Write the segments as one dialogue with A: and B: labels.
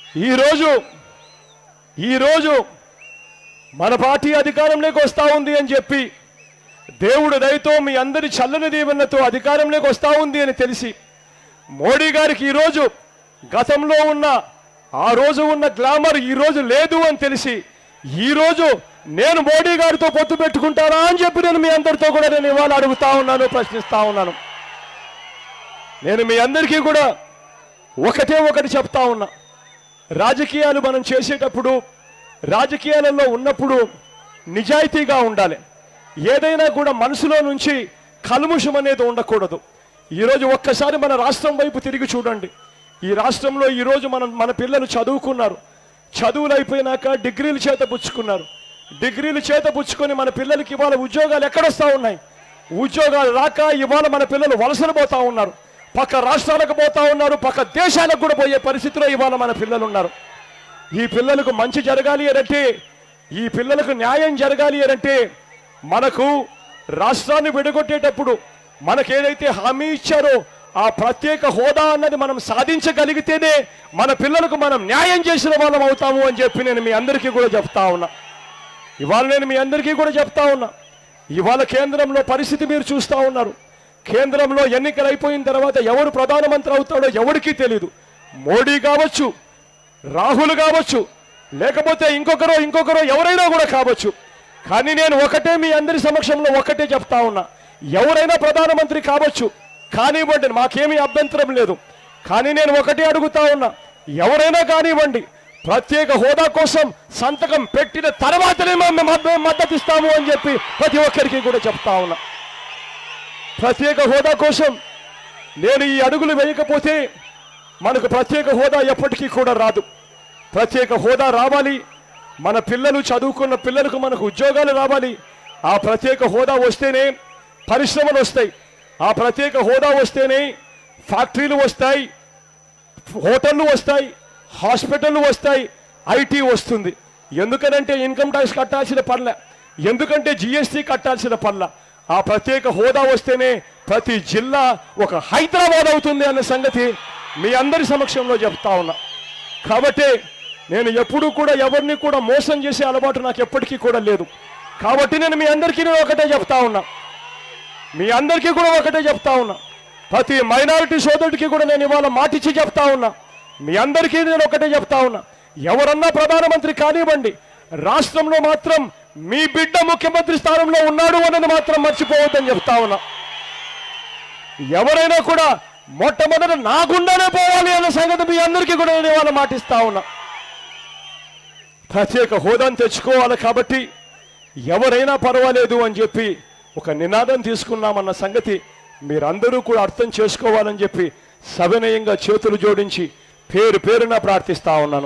A: ఈరోజు ఈరోజు మన పార్టీ అధికారంలోకి వస్తా ఉంది అని చెప్పి దేవుడు దయతో మీ అందరి చల్లని దీవెనతో అధికారంలోకి వస్తా ఉంది అని తెలిసి మోడీ గారికి ఈరోజు గతంలో ఉన్న ఆ రోజు ఉన్న గ్లామర్ ఈ రోజు లేదు అని తెలిసి ఈ రోజు నేను మోడీ గారితో పొత్తు పెట్టుకుంటానా అని చెప్పి నేను మీ అందరితో కూడా నేను ఇవాళ అడుగుతా ఉన్నాను ప్రశ్నిస్తా ఉన్నాను నేను మీ అందరికీ కూడా ఒకటే ఒకటి చెప్తా ఉన్నా రాజకీయాలు మనం చేసేటప్పుడు రాజకీయాలలో ఉన్నప్పుడు నిజాయితీగా ఉండాలి ఏదైనా కూడా మనసులో నుంచి కల్ముషం అనేది ఉండకూడదు ఈరోజు ఒక్కసారి మన రాష్ట్రం వైపు తిరిగి చూడండి ఈ రాష్ట్రంలో ఈరోజు మనం మన పిల్లలు చదువుకున్నారు చదువులు అయిపోయినాక డిగ్రీలు చేత పుచ్చుకున్నారు డిగ్రీలు చేత పుచ్చుకొని మన పిల్లలకి ఇవాళ ఉద్యోగాలు ఎక్కడొస్తా ఉన్నాయి ఉద్యోగాలు రాక ఇవాళ మన పిల్లలు వలసలు పోతా ఉన్నారు పక్క రాష్ట్రాలకు పోతా ఉన్నారు పక్క దేశాలకు కూడా పోయే పరిస్థితిలో ఇవాళ మన పిల్లలు ఉన్నారు ఈ పిల్లలకు మంచి జరగాలి అనంటే ఈ పిల్లలకు న్యాయం జరగాలి అనంటే మనకు రాష్ట్రాన్ని విడగొట్టేటప్పుడు మనకేదైతే హామీ ఇచ్చారో ఆ ప్రత్యేక హోదా అన్నది మనం సాధించగలిగితేనే మన పిల్లలకు మనం న్యాయం చేసిన వాళ్ళం అవుతాము అని చెప్పి నేను మీ అందరికీ కూడా చెప్తా ఉన్నా ఇవాళ నేను మీ అందరికీ కూడా చెప్తా ఉన్నా ఇవాళ కేంద్రంలో పరిస్థితి మీరు చూస్తా ఉన్నారు కేంద్రంలో ఎన్నికలు అయిపోయిన తర్వాత ఎవరు ప్రధానమంత్రి అవుతాడో ఎవరికీ తెలియదు మోడీ కావచ్చు రాహుల్ కావచ్చు లేకపోతే ఇంకొకరో ఇంకొకరో ఎవరైనా కూడా కావచ్చు కానీ నేను ఒకటే మీ అందరి సమక్షంలో ఒకటే చెప్తా ఉన్నా ఎవరైనా ప్రధానమంత్రి కావచ్చు కానివ్వండి మాకేమీ అభ్యంతరం లేదు కానీ నేను ఒకటే అడుగుతా ఉన్నా ఎవరైనా కానివ్వండి ప్రత్యేక హోదా కోసం సంతకం పెట్టిన తర్వాతనే మేము మద్ద- మద్దతు ఇస్తాము అని చెప్పి ప్రతి ఒక్కరికి కూడా చెప్తా ఉన్నా ప్రత్యేక హోదా కోసం నేను ఈ అడుగులు వేయకపోతే మనకు ప్రత్యేక హోదా ఎప్పటికీ కూడా రాదు ప్రత్యేక హోదా రావాలి మన పిల్లలు చదువుకున్న పిల్లలకు మనకు ఉద్యోగాలు రావాలి ఆ ప్రత్యేక హోదా వస్తేనే పరిశ్రమలు వస్తాయి ఆ ప్రత్యేక హోదా వస్తేనే ఫ్యాక్టరీలు వస్తాయి హోటళ్ళు వస్తాయి హాస్పిటళ్ళు వస్తాయి ఐటీ వస్తుంది ఎందుకనంటే ఇన్కమ్ ట్యాక్స్ కట్టాల్సిన పనుల ఎందుకంటే జిఎస్టీ కట్టాల్సిన పనుల ఆ ప్రత్యేక హోదా వస్తేనే ప్రతి జిల్లా ఒక హైదరాబాద్ అవుతుంది అన్న సంగతి మీ అందరి సమక్షంలో చెప్తా ఉన్నా కాబట్టి నేను ఎప్పుడూ కూడా ఎవరిని కూడా మోసం చేసే అలవాటు నాకు ఎప్పటికీ కూడా లేదు కాబట్టి నేను మీ అందరికీ నేను ఒకటే చెప్తా ఉన్నా మీ అందరికీ కూడా ఒకటే చెప్తా ఉన్నా ప్రతి మైనారిటీ సోదరుడికి కూడా నేను ఇవాళ మాటిచ్చి చెప్తా ఉన్నా మీ అందరికీ నేను ఒకటే చెప్తా ఉన్నా ఎవరన్నా ప్రధానమంత్రి కానివ్వండి రాష్ట్రంలో మాత్రం మీ బిడ్డ ముఖ్యమంత్రి స్థానంలో ఉన్నాడు అన్నది మాత్రం మర్చిపోవద్దని చెప్తా ఉన్నా ఎవరైనా కూడా మొట్టమొదట నా గుండానే పోవాలి అన్న సంగతి మీ అందరికీ కూడా నేను ఇవాళ మాటిస్తా ఉన్నా ప్రత్యేక హోదాను తెచ్చుకోవాలి కాబట్టి ఎవరైనా పర్వాలేదు అని చెప్పి ఒక నినాదం తీసుకున్నామన్న సంగతి మీరందరూ కూడా అర్థం చేసుకోవాలని చెప్పి సవినయంగా చేతులు జోడించి పేరు పేరున ప్రార్థిస్తా ఉన్నాను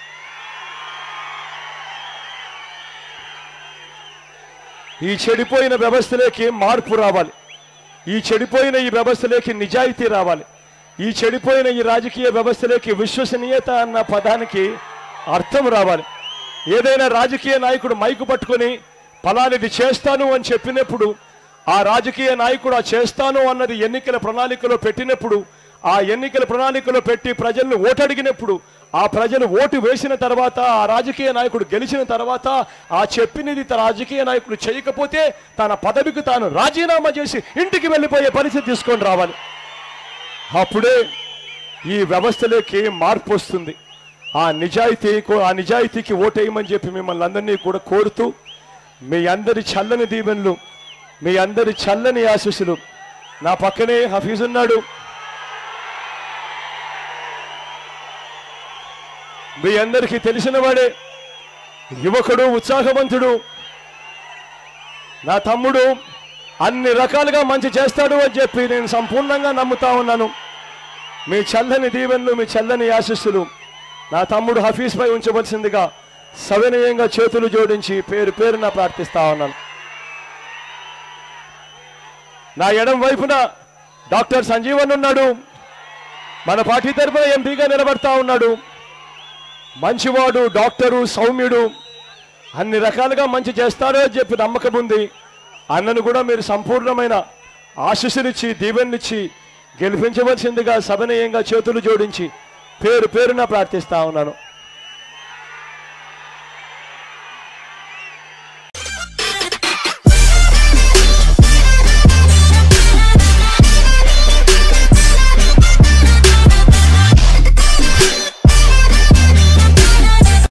A: ఈ చెడిపోయిన వ్యవస్థలోకి మార్పు రావాలి ఈ చెడిపోయిన ఈ వ్యవస్థలోకి నిజాయితీ రావాలి ఈ చెడిపోయిన ఈ రాజకీయ వ్యవస్థలోకి విశ్వసనీయత అన్న పదానికి అర్థం రావాలి ఏదైనా రాజకీయ నాయకుడు మైకు పట్టుకొని ఫలానిది చేస్తాను అని చెప్పినప్పుడు ఆ రాజకీయ నాయకుడు ఆ చేస్తాను అన్నది ఎన్నికల ప్రణాళికలో పెట్టినప్పుడు ఆ ఎన్నికల ప్రణాళికలో పెట్టి ప్రజలను ఓటడిగినప్పుడు ఆ ప్రజలు ఓటు వేసిన తర్వాత ఆ రాజకీయ నాయకుడు గెలిచిన తర్వాత ఆ చెప్పినది తన రాజకీయ నాయకుడు చేయకపోతే తన పదవికి తాను రాజీనామా చేసి ఇంటికి వెళ్ళిపోయే పరిస్థితి తీసుకొని రావాలి అప్పుడే ఈ వ్యవస్థలోకి మార్పు వస్తుంది ఆ నిజాయితీ ఆ నిజాయితీకి ఓటేయమని చెప్పి మిమ్మల్ని అందరినీ కూడా కోరుతూ మీ అందరి చల్లని దీవెనలు మీ అందరి చల్లని ఆశీస్సులు నా పక్కనే హఫీజ్ ఉన్నాడు మీ అందరికీ తెలిసిన వాడే యువకుడు ఉత్సాహవంతుడు నా తమ్ముడు అన్ని రకాలుగా మంచి చేస్తాడు అని చెప్పి నేను సంపూర్ణంగా నమ్ముతా ఉన్నాను మీ చల్లని దీవెనలు మీ చల్లని ఆశీస్సులు నా తమ్ముడు హఫీజ్ పై ఉంచవలసిందిగా సవినయంగా చేతులు జోడించి పేరు పేరున ప్రార్థిస్తా ఉన్నాను నా ఎడం వైపున డాక్టర్ సంజీవన్ ఉన్నాడు మన పార్టీ తరఫున ఎంపీగా నిలబడతా ఉన్నాడు మంచివాడు డాక్టరు సౌమ్యుడు అన్ని రకాలుగా మంచి చేస్తారో అని చెప్పి నమ్మకం ఉంది అన్నను కూడా మీరు సంపూర్ణమైన ఆశీస్సునిచ్చి దీవెనిచ్చి గెలిపించవలసిందిగా సభనీయంగా చేతులు జోడించి పేరు పేరున ప్రార్థిస్తా ఉన్నాను